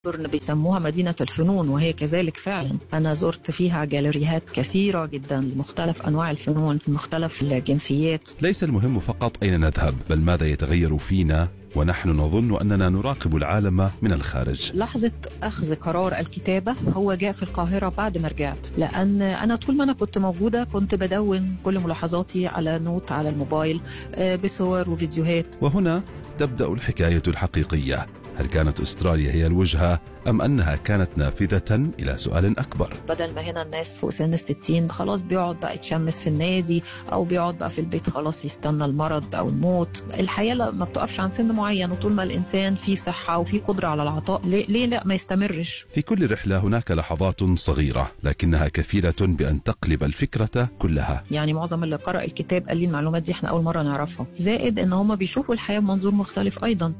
ملبورن بيسموها مدينة الفنون وهي كذلك فعلا أنا زرت فيها جاليريات كثيرة جدا لمختلف أنواع الفنون لمختلف الجنسيات ليس المهم فقط أين نذهب بل ماذا يتغير فينا ونحن نظن أننا نراقب العالم من الخارج لحظة أخذ قرار الكتابة هو جاء في القاهرة بعد ما رجعت لأن أنا طول ما أنا كنت موجودة كنت بدون كل ملاحظاتي على نوت على الموبايل آه، بصور وفيديوهات وهنا تبدأ الحكاية الحقيقية هل كانت أستراليا هي الوجهة أم أنها كانت نافذة إلى سؤال أكبر بدل ما هنا الناس فوق سن الستين خلاص بيقعد بقى يتشمس في النادي أو بيقعد بقى في البيت خلاص يستنى المرض أو الموت الحياة لا- ما بتقفش عن سن معين وطول ما الإنسان فيه صحة وفيه قدرة على العطاء ليه, ليه لا ما يستمرش في كل رحلة هناك لحظات صغيرة لكنها كفيلة بأن تقلب الفكرة كلها يعني معظم اللي قرأ الكتاب قال لي المعلومات دي احنا أول مرة نعرفها زائد إن هم بيشوفوا الحياة بمنظور مختلف أيضا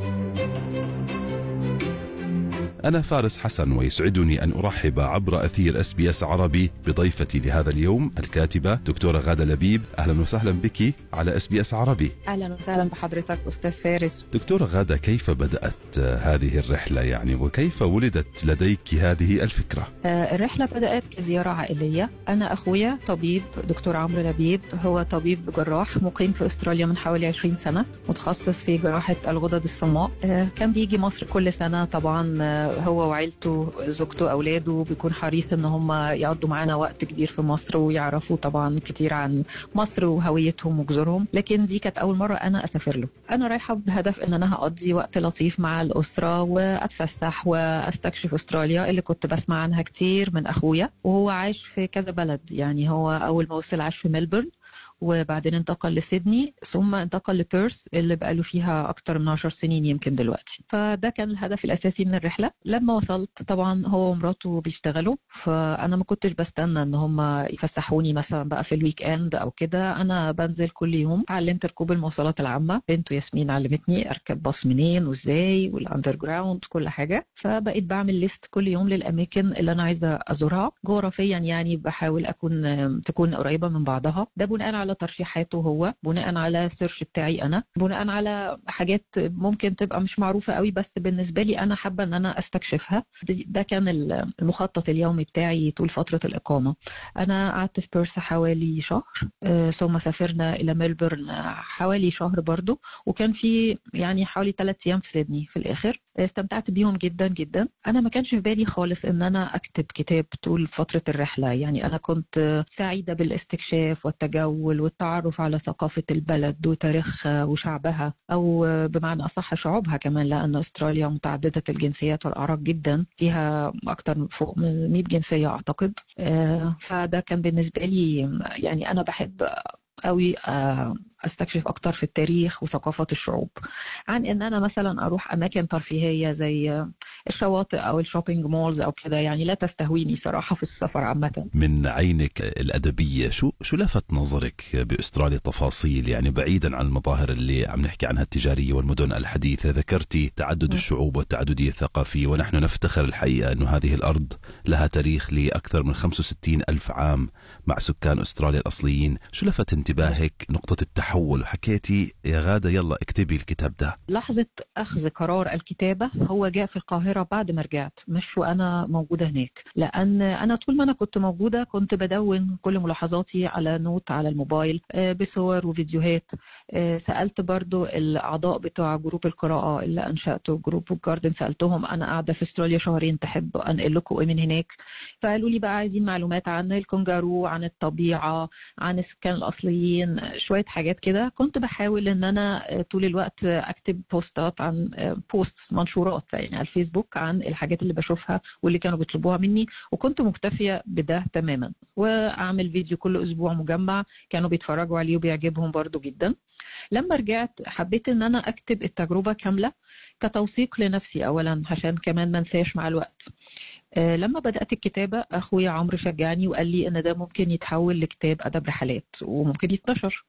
أنا فارس حسن ويسعدني أن أرحب عبر أثير اس بي اس عربي بضيفتي لهذا اليوم الكاتبة دكتورة غادة لبيب أهلا وسهلا بك على اس بي اس عربي أهلا وسهلا بحضرتك أستاذ فارس دكتورة غادة كيف بدأت آه، هذه الرحلة يعني وكيف ولدت لديك هذه الفكرة آه، الرحلة بدأت كزيارة عائلية أنا أخويا طبيب دكتور عمرو لبيب هو طبيب جراح مقيم في أستراليا من حوالي 20 سنة متخصص في جراحة الغدد الصماء آه، كان بيجي مصر كل سنة طبعا آه، هو وعيلته زوجته أولاده بيكون حريص إن هم يقضوا معانا وقت كبير في مصر ويعرفوا طبعا كتير عن مصر وهويتهم وجذورهم لكن دي كانت أول مرة أنا أسافر له أنا رايحة بهدف إن أنا هقضي وقت لطيف مع الأسرة وأتفسح وأستكشف أستراليا اللي كنت بسمع عنها كتير من أخويا وهو عايش في كذا بلد يعني هو أول ما وصل عاش في ملبورن وبعدين انتقل لسيدني ثم انتقل لبيرث اللي بقاله فيها أكتر من 10 سنين يمكن دلوقتي فده كان الهدف الأساسي من الرحلة لما وصلت طبعا هو ومراته بيشتغلوا فأنا ما كنتش بستنى إن هم يفسحوني مثلا بقى في الويك اند أو كده أنا بنزل كل يوم اتعلمت ركوب المواصلات العامة بنته ياسمين علمتني أركب باص منين وإزاي والأندر جراوند كل حاجة فبقيت بعمل ليست كل يوم للأماكن اللي أنا عايزة أزورها جغرافيا يعني بحاول أكون تكون قريبة من بعضها ده بناء على ترشيحاته هو بناء على السيرش بتاعي أنا بناء على حاجات ممكن تبقى مش معروفة قوي بس بالنسبة لي أنا حابة إن أنا أستكشفها دي- ده كان المخطط اليومي بتاعي طول فترة الإقامة أنا قعدت في بيرث حوالي شهر آه، ثم سافرنا إلى ملبورن آه، حوالي شهر برضو وكان في يعني حوالي ثلاث أيام في سيدني في الآخر استمتعت بيهم جدا جدا أنا ما كانش في بالي خالص إن أنا أكتب كتاب طول فترة الرحلة يعني أنا كنت آه، سعيدة بالاستكشاف والتجول والتعرف على ثقافة البلد وتاريخها وشعبها أو آه، بمعنى أصح شعوبها كمان لأن أستراليا متعددة الجنسيات والأعراق جدا فيها أكتر من فوق من 100 جنسية أعتقد آه، فده كان بالنسبة لي يعني أنا بحب قوي آه، استكشف اكتر في التاريخ وثقافه الشعوب عن ان انا مثلا اروح اماكن ترفيهيه زي الشواطئ او الشوبينج مولز او كده يعني لا تستهويني صراحه في السفر عامه من عينك الأدبية شو شو لفت نظرك بأستراليا تفاصيل يعني بعيدا عن المظاهر اللي عم نحكي عنها التجارية والمدن الحديثة ذكرتي تعدد م. الشعوب والتعددية الثقافية ونحن نفتخر الحقيقة أنه هذه الأرض لها تاريخ لأكثر من 65 ألف عام مع سكان أستراليا الأصليين شو لفت انتباهك نقطة التحول وحكيتي يا غادة يلا اكتبي الكتاب ده لحظة أخذ قرار الكتابة هو جاء في القاهرة بعد ما رجعت مش وأنا موجودة هناك لأن أنا طول ما أنا كنت موجودة كنت بدون كل ملاحظاتي على نوت على الموبايل آه، بصور وفيديوهات آه، سألت برضو الأعضاء بتوع جروب القراءة اللي أنشأته جروب بوك جاردن سألتهم أنا قاعدة في استراليا شهرين تحب أنقل لكم إيه من هناك فقالوا لي بقى عايزين معلومات عن الكونجارو عن الطبيعة عن السكان الأصليين شوية حاجات كده كنت بحاول ان انا آه، طول الوقت آه، اكتب بوستات عن بوست منشورات يعني على الفيسبوك عن الحاجات اللي بشوفها واللي كانوا بيطلبوها مني وكنت مكتفية بده تماما واعمل فيديو كل اسبوع مجمع كانوا بيتفرجوا عليه وبيعجبهم برضو جدا لما رجعت حبيت ان انا اكتب التجربة كاملة كتوثيق لنفسي اولا عشان كمان ما انساش مع الوقت آه، لما بدأت الكتابة أخويا عمرو شجعني وقال لي إن ده ممكن يتحول لكتاب أدب رحلات وممكن يتنشر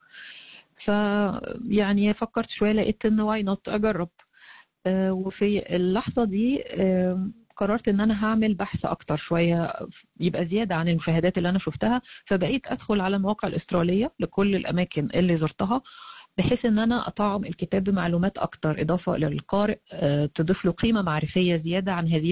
ف يعني فكرت شويه لقيت ان واي نوت اجرب آه، وفي اللحظه دي آه، قررت ان انا هعمل بحث اكتر شويه يبقى زياده عن المشاهدات اللي انا شفتها فبقيت ادخل على المواقع الاستراليه لكل الاماكن اللي زرتها بحيث ان انا اطعم الكتاب بمعلومات اكتر اضافه للقارئ آه، تضيف له قيمه معرفيه زياده عن هذه